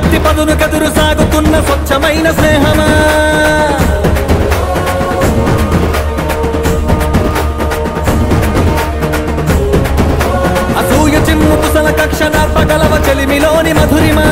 కత్తి పదును కదురు సాగుతున్న స్వచ్ఛమైన స్నేహమా అసూయ చిమ్ము కుసల కక్ష నార్పగలవ చెలిమిలోని మధురిమా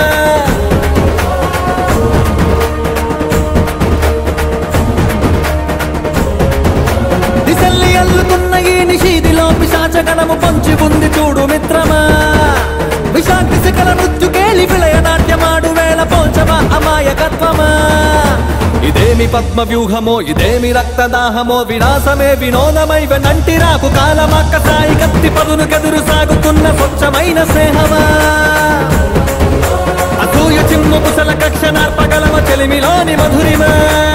దిశల్లి అల్లుతున్న ఈ నిషీదిలో పిశాచగణము పొంచి ఉంది చూడు మిత్రమా విశాంతి శిఖల మృత్యుకేలి విలయ నాట్యమాడు వేళ పోల్చవా అమాయకత్వమా ఇదేమి పద్మ వ్యూహమో ఇదేమి రక్తదాహమో వినాశమే వినోదమై వెనంటి రాకు కాలమాక్క సాయి కత్తి పదును కదురు సాగుతున్న స్వచ్ఛమైన స్నేహమా అసూయ చిమ్ము కుసల కక్ష నార్పగలవ చెలిమిలోని మధురిమా